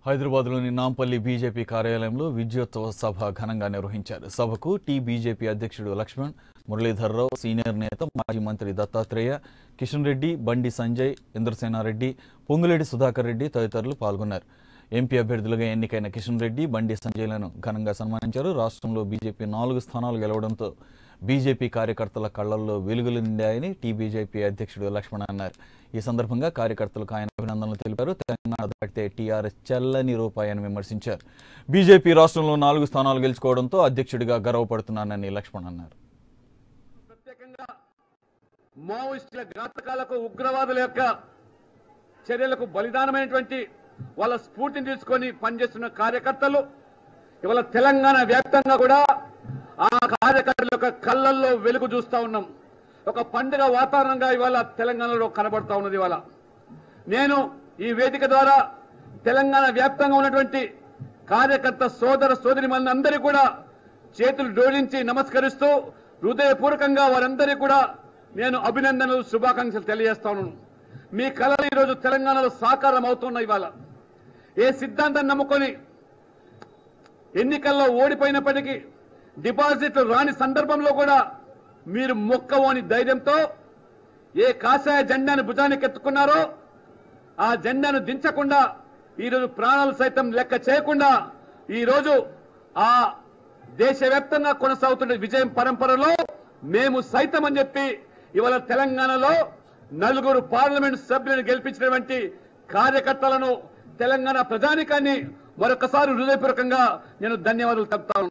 హైదరాబాద్లోని నాంపల్లి బీజేపీ కార్యాలయంలో విద్యోత్సవ సభ ఘనంగా నిర్వహించారు సభకు టీ బీజేపీ అధ్యక్షుడు లక్ష్మణ్ మురళీధర్రావు సీనియర్ నేత మాజీ మంత్రి దత్తాత్రేయ కిషన్ రెడ్డి బండి సంజయ్ ఇంద్రసేనారెడ్డి పొంగులేడి సుధాకర్ రెడ్డి తదితరులు పాల్గొన్నారు ఎంపీ అభ్యర్థులుగా ఎన్నికైన కిషన్ రెడ్డి బండి సంజయ్లను ఘనంగా సన్మానించారు రాష్ట్రంలో బీజేపీ నాలుగు స్థానాలు గెలవడంతో బీజేపీ కార్యకర్తల కళ్లల్లో వెలుగులు నిండాయని టీ బీజేపీ అధ్యక్షుడు లక్ష్మణ్ అన్నారు ఈ సందర్భంగా కార్యకర్తలకు ఆయన అభినందనలు తెలిపారు తెలంగాణ దాటితే టీఆర్ఎస్ చెల్లని రూపాయని విమర్శించారు బీజేపీ రాష్ట్రంలో నాలుగు స్థానాలు గెలుచుకోవడంతో అధ్యక్షుడిగా గర్వపడుతున్నానని లక్ష్మణ్ అన్నారు ప్రత్యేకంగా మావోయిస్టుల ఘాతకాలకు ఉగ్రవాదుల యొక్క చర్యలకు బలిదానమైనటువంటి వాళ్ళ స్ఫూర్తిని తీసుకొని పనిచేస్తున్న కార్యకర్తలు ఇవాళ తెలంగాణ వ్యాప్తంగా కూడా ఆ కార్యకర్తల యొక్క కళ్ళల్లో వెలుగు చూస్తా ఉన్నాం ఒక పండుగ వాతావరణంగా ఇవాళ తెలంగాణలో కనబడతా ఉన్నది ఇవాళ నేను ఈ వేదిక ద్వారా తెలంగాణ వ్యాప్తంగా ఉన్నటువంటి కార్యకర్త సోదర సోదరి అందరికీ కూడా చేతులు జోడించి నమస్కరిస్తూ హృదయపూర్వకంగా వారందరికీ కూడా నేను అభినందనలు శుభాకాంక్షలు తెలియజేస్తా ఉన్నాను మీ కళలు ఈరోజు తెలంగాణలో సాకారం అవుతున్నాయి ఇవాళ ఏ సిద్ధాంతాన్ని నమ్ముకొని ఎన్నికల్లో ఓడిపోయినప్పటికీ డిపాజిట్లు రాని సందర్భంలో కూడా మీరు మొక్కవోని ధైర్యంతో ఏ కాషాయ జెండాను భుజానికి ఎత్తుకున్నారో ఆ జెండాను దించకుండా ఈరోజు ప్రాణాలు సైతం లెక్క చేయకుండా ఈరోజు ఆ దేశవ్యాప్తంగా కొనసాగుతున్న విజయం పరంపరలో మేము సైతం అని చెప్పి ఇవాళ తెలంగాణలో నలుగురు పార్లమెంట్ సభ్యులను గెలిపించినటువంటి కార్యకర్తలను తెలంగాణ ప్రజానికాన్ని మరొకసారి హృదయపూర్వకంగా నేను ధన్యవాదాలు చెప్తాను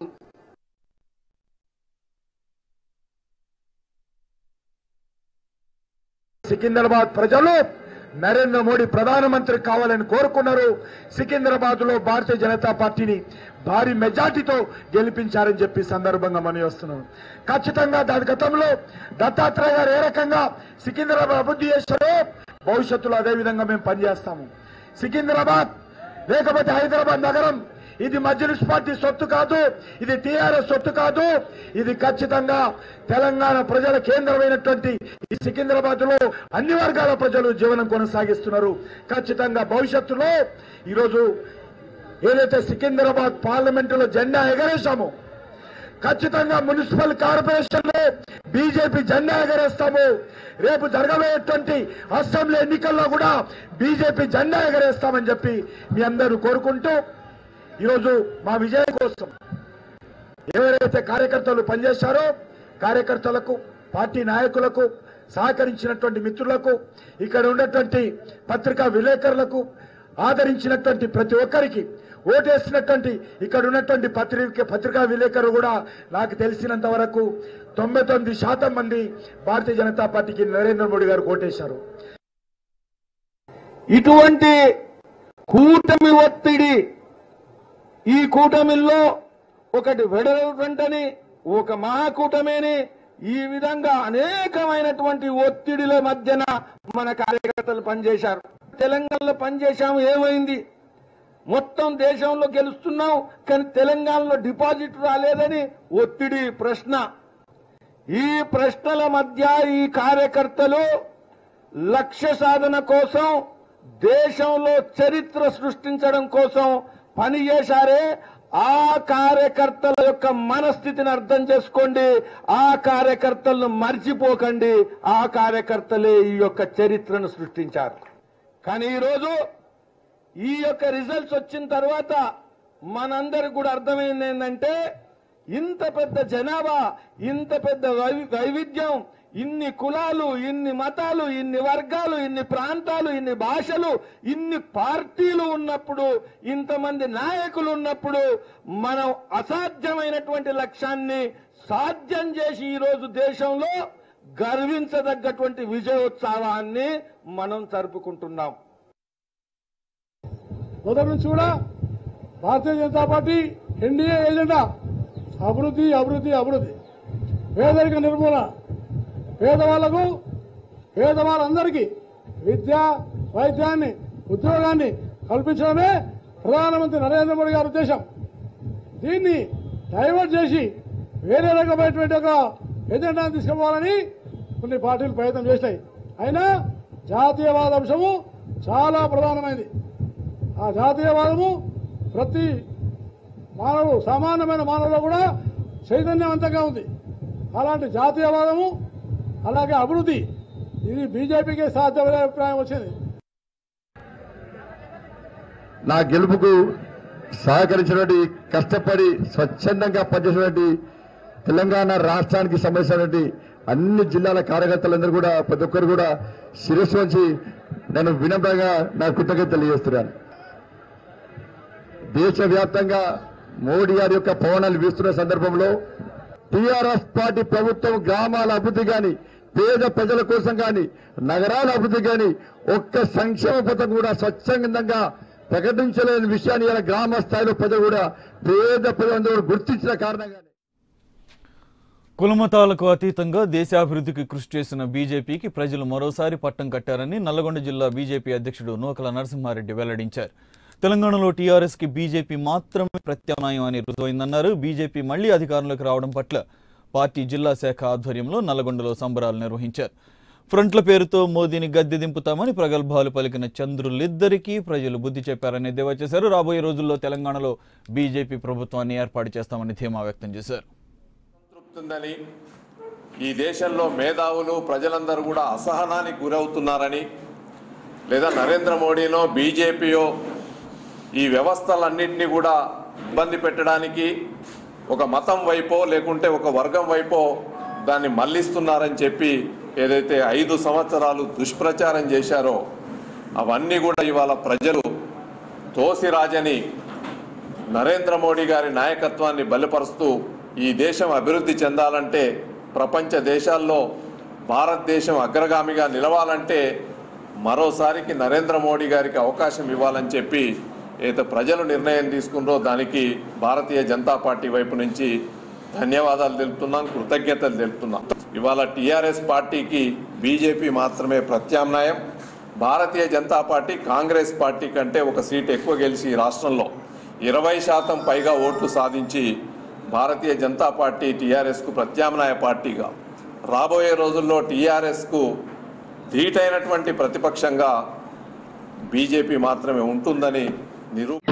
సికింద్రాబాద్ ప్రజలు నరేంద్ర మోడీ ప్రధానమంత్రి కావాలని కోరుకున్నారు సికింద్రాబాద్ లో భారతీయ జనతా పార్టీని భారీ మెజార్టీతో గెలిపించారని చెప్పి సందర్భంగా మనం వస్తున్నాం ఖచ్చితంగా దాని గతంలో దత్తాత్రేయ గారు ఏ రకంగా సికింద్రాబాద్ అభివృద్ధి చేశారో భవిష్యత్తులో అదే విధంగా మేము పనిచేస్తాము సికింద్రాబాద్ లేకపోతే హైదరాబాద్ నగరం ఇది మజ్లిస్ పార్టీ సొత్తు కాదు ఇది టీఆర్ఎస్ సొత్తు కాదు ఇది ఖచ్చితంగా తెలంగాణ ప్రజల కేంద్రమైనటువంటి ఈ సికింద్రాబాద్ లో అన్ని వర్గాల ప్రజలు జీవనం కొనసాగిస్తున్నారు ఖచ్చితంగా భవిష్యత్తులో ఈరోజు ఏదైతే సికింద్రాబాద్ పార్లమెంటులో జెండా ఎగరేశామో ఖచ్చితంగా మున్సిపల్ కార్పొరేషన్ లో బీజేపీ జెండా ఎగరేస్తాము రేపు జరగబోయేటువంటి అసెంబ్లీ ఎన్నికల్లో కూడా బీజేపీ జెండా ఎగరేస్తామని చెప్పి మీ అందరూ కోరుకుంటూ ఈరోజు మా విజయం కోసం ఎవరైతే కార్యకర్తలు పనిచేశారో కార్యకర్తలకు పార్టీ నాయకులకు సహకరించినటువంటి మిత్రులకు ఇక్కడ ఉన్నటువంటి పత్రికా విలేకరులకు ఆదరించినటువంటి ప్రతి ఒక్కరికి ఓటేసినటువంటి ఇక్కడ ఉన్నటువంటి పత్రిక పత్రికా విలేకరులు కూడా నాకు తెలిసినంత వరకు తొంభై తొమ్మిది శాతం మంది భారతీయ జనతా పార్టీకి నరేంద్ర మోడీ గారు ఓటేశారు ఇటువంటి కూటమి ఒత్తిడి ఈ కూటమిల్లో ఒకటి వెడలటని ఒక మహాకూటమిని ఈ విధంగా అనేకమైనటువంటి ఒత్తిడిల మధ్యన మన కార్యకర్తలు పనిచేశారు తెలంగాణలో పనిచేశాము ఏమైంది మొత్తం దేశంలో గెలుస్తున్నాం కానీ తెలంగాణలో డిపాజిట్ రాలేదని ఒత్తిడి ప్రశ్న ఈ ప్రశ్నల మధ్య ఈ కార్యకర్తలు లక్ష్య సాధన కోసం దేశంలో చరిత్ర సృష్టించడం కోసం పనిచేశారే ఆ కార్యకర్తల యొక్క మనస్థితిని అర్థం చేసుకోండి ఆ కార్యకర్తలను మర్చిపోకండి ఆ కార్యకర్తలే ఈ యొక్క చరిత్రను సృష్టించారు కానీ ఈరోజు ఈ యొక్క రిజల్ట్స్ వచ్చిన తర్వాత మనందరికి కూడా అర్థమైంది ఏంటంటే ఇంత పెద్ద జనాభా ఇంత పెద్ద వై- వైవిధ్యం ఇన్ని కులాలు ఇన్ని మతాలు ఇన్ని వర్గాలు ఇన్ని ప్రాంతాలు ఇన్ని భాషలు ఇన్ని పార్టీలు ఉన్నప్పుడు ఇంతమంది నాయకులు ఉన్నప్పుడు మనం అసాధ్యమైనటువంటి లక్ష్యాన్ని సాధ్యం చేసి ఈరోజు దేశంలో గర్వించదగ్గటువంటి విజయోత్సవాన్ని మనం జరుపుకుంటున్నాం మొదటి నుంచి కూడా Bharatiya Janata Party NDA agenda అభివృద్ధి అభివృద్ధి అభివృద్ధి పేదరిక నిర్మూలన పేదవాళ్లకు పేదవాళ్ళందరికీ విద్య వైద్యాన్ని ఉద్యోగాన్ని కల్పించడమే ప్రధానమంత్రి నరేంద్ర మోడీ గారి ఉద్దేశం దీన్ని డైవర్ట్ చేసి వేరే రకమైనటువంటి ఒక ఎజెండాను తీసుకుపోవాలని కొన్ని పార్టీలు ప్రయత్నం చేసినాయి అయినా జాతీయవాద అంశము చాలా ప్రధానమైనది ఆ ఆ జాతీయవాదము ప్రతి మానవుడు సామాన్యమైన మానవులో కూడా చైతన్యవంతంగా ఉంది అలాంటి జాతీయవాదము అలాగే అభివృద్ధి ఇది బీజేపీకి సాధ్యమనే అభిప్రాయం వచ్చింది నా గెలుపుకు సహకరించినటువంటి కష్టపడి స్వచ్ఛందంగా పనిచేసినటువంటి తెలంగాణ రాష్ట్రానికి సంబంధించినటువంటి అన్ని జిల్లాల కార్యకర్తలందరూ కూడా ప్రతి ఒక్కరు కూడా శిరస్సు వంచి నేను వినమ్రంగా నా కృతజ్ఞత తెలియజేస్తున్నాను దేశవ్యాప్తంగా మోడీ గారి యొక్క పవనాలు వీస్తున్న సందర్భంలో టీఆర్ఎస్ పార్టీ ప్రభుత్వం గ్రామాల అభివృద్ధి గాని పేద ప్రజల కోసం గాని నగరాల అభివృద్ధి గాని ఒక్క సంక్షేమ పథకం కూడా స్వచ్ఛందంగా ప్రకటించలేని విషయాన్ని ఇలా గ్రామ స్థాయిలో ప్రజలు కూడా పేద ప్రజలందరూ కూడా గుర్తించిన కారణంగానే కులమతాలకు అతీతంగా దేశాభివృద్ధికి కృషి చేసిన బీజేపీకి ప్రజలు మరోసారి పట్టం కట్టారని నల్లగొండ జిల్లా బీజేపీ అధ్యక్షుడు నూకల నరసింహారెడ్డి వెల్లడించారు తెలంగాణలో టీఆర్ఎస్కి బీజేపీ మాత్రమే ప్రత్యామ్నాయం అని రుజువైందన్నారు బీజేపీ మళ్లీ అధికారంలోకి రావడం పట్ల పార్టీ జిల్లా శాఖ ఆధ్వర్యంలో నల్లగొండలో సంబరాలు నిర్వహించారు ఫ్రంట్ల పేరుతో మోదీని గద్దె దింపుతామని ప్రగల్భాలు పలికిన చంద్రులిద్దరికీ ప్రజలు బుద్ధి చెప్పారని ఎద్దేవా చేశారు రాబోయే రోజుల్లో తెలంగాణలో బీజేపీ ప్రభుత్వాన్ని ఏర్పాటు చేస్తామని ధీమా వ్యక్తం చేశారు తృప్తుందని ఈ దేశంలో మేధావులు ప్రజలందరూ కూడా అసహనానికి గురవుతున్నారని లేదా నరేంద్ర మోడీనో బీజేపీయో ఈ వ్యవస్థలన్నింటినీ కూడా ఇబ్బంది పెట్టడానికి ఒక మతం వైపో లేకుంటే ఒక వర్గం వైపో దాన్ని మళ్లిస్తున్నారని చెప్పి ఏదైతే ఐదు సంవత్సరాలు దుష్ప్రచారం చేశారో అవన్నీ కూడా ఇవాళ ప్రజలు తోసిరాజని నరేంద్ర మోడీ గారి నాయకత్వాన్ని బలపరుస్తూ ఈ దేశం అభివృద్ధి చెందాలంటే ప్రపంచ దేశాల్లో భారతదేశం అగ్రగామిగా నిలవాలంటే మరోసారికి నరేంద్ర మోడీ గారికి అవకాశం ఇవ్వాలని చెప్పి ఏదో ప్రజలు నిర్ణయం తీసుకున్నారో దానికి భారతీయ జనతా పార్టీ వైపు నుంచి ధన్యవాదాలు తెలుపుతున్నాం కృతజ్ఞతలు తెలుపుతున్నాం ఇవాళ టీఆర్ఎస్ పార్టీకి బీజేపీ మాత్రమే ప్రత్యామ్నాయం Bharatiya Janata Party Congress party కంటే ఒక సీట్ ఎక్కువ గెలిచి ఈ రాష్ట్రంలో ఇరవై శాతం పైగా ఓట్లు సాధించి భారతీయ జనతా పార్టీ టీఆర్ఎస్కు ప్రత్యామ్నాయ పార్టీగా రాబోయే రోజుల్లో టీఆర్ఎస్కు ధీటైనటువంటి ప్రతిపక్షంగా బీజేపీ మాత్రమే ఉంటుందని నిరూ